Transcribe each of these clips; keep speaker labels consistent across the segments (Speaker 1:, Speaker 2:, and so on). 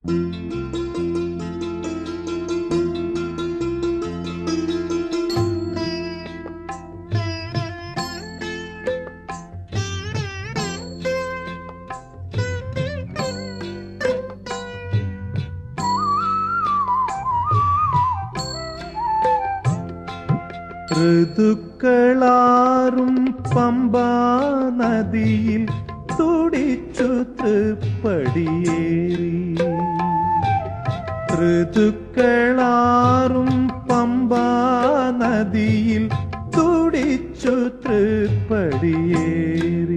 Speaker 1: ഋതുക്കളാറും പമ്പാ നദിയിൽ തുടിച്ചു തൃപ്പടിയേറി ഋതുക്കളാറും പമ്പാ നദിയിൽ തുടിച്ചു തൃപ്പടിയേറി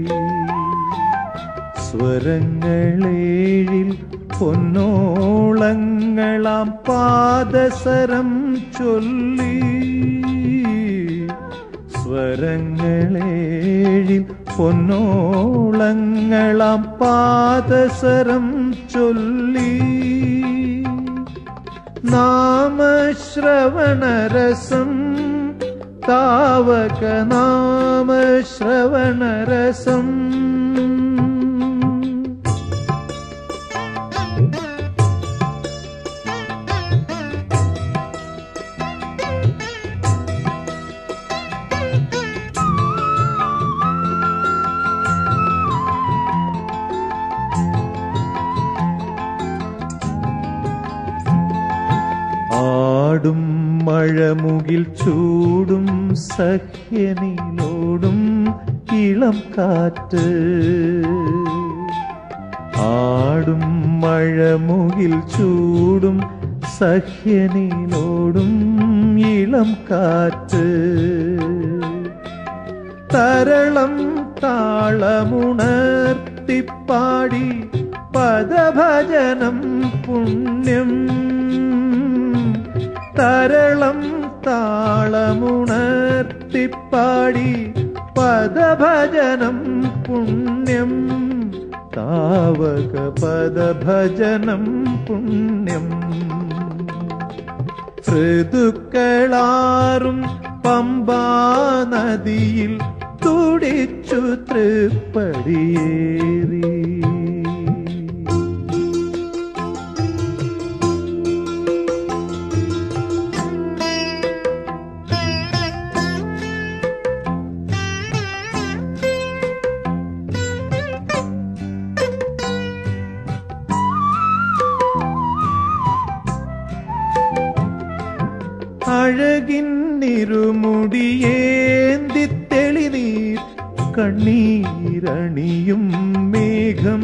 Speaker 1: സ്വരങ്ങളേഴിൽ പൊന്നോളങ്ങളാം പാദസരം ചൊല്ലി സ്വരങ്ങളേഴിൽ പൊന്നോളങ്ങളാം പാദസരം ചൊല്ലി നാമശ്രവണരസം താവക നാമശ്രവണരസം ആടും മഴമുകിൽ ചൂടും സഹ്യനിലോടും ഇളം കാറ്റ് ആടും മഴമുകിൽ ചൂടും സഹ്യനിലോടും ഇളം കാറ്റ് തരളം താളമുണർത്തിപ്പാടി പദഭജനം പുണ്യം തരളം താളമുണർത്തിപ്പാടി പദഭജനം പുണ്യം താവക പദഭജനം പുണ്യം ഋതുക്കളാറും പമ്പാ നദിയിൽ തുടിച്ചു തൃപ്പടിയേറി അഴകിൻ നിരുമുടിയേന്തി തെളിനീർ കണ്ണീരണിയും മേഘം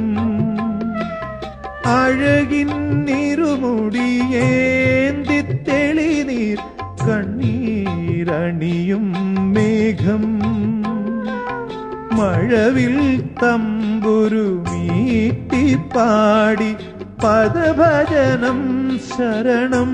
Speaker 1: അഴകിൻ നിരുമുടിയേന്തി തെളിനീർ കണ്ണീരണിയും മേഘം മഴവിൽ തമ്പുരു മീട്ടിപ്പാടി പദഭജനം ശരണം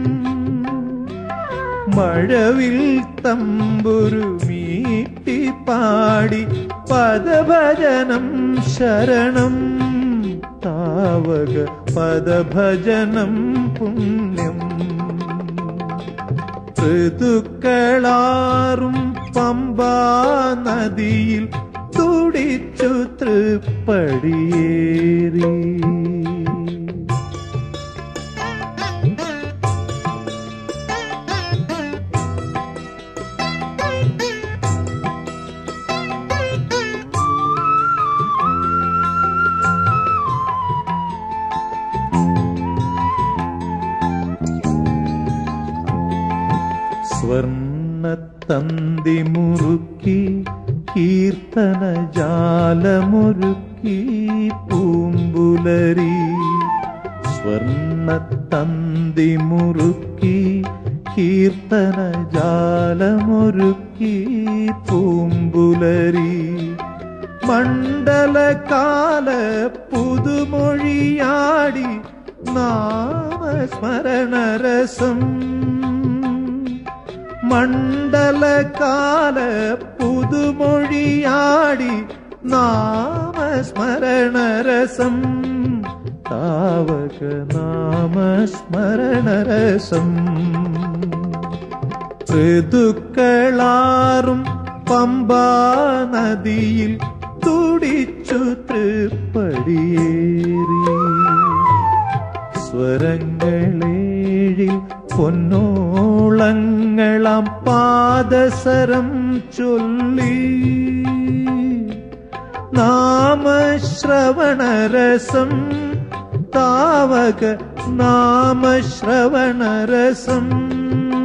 Speaker 1: മഴവിൽ തമ്പുരു മീട്ടിപ്പാടി പദഭജനം ശരണം താവക പദഭജനം പുണ്യം ഋതുക്കളാറും പമ്പാ നദിയിൽ തുടിച്ചു തൃപ്പടിയേറി സ്വർണത്തന്തി മുറുക്കി കീർത്തന ജാലമൊരുക്കി പൂമ്പുലരി സ്വർണത്തന്തി മുറുക്കി കീർത്തന ജാലമൊരുക്കി പൂമ്പുലരി മണ്ഡലകാല പുതുമൊഴിയാടി നാമസ്മരണരസം മണ്ഡലകാല പുതുമൊഴിയാടി നാമസ്മരണരസം താവക നാമസ്മരണരസം ഋതുക്കളാറും പമ്പാ നദിയിൽ തുടിച്ചു തൃപ്പടിയേറി സ്വരങ്ങളേഴിൽ പൊന്നോളങ്ങളാം പാദസരം ചൊല്ലി നാമശ്രവണരസം താവക നാമശ്രവണരസം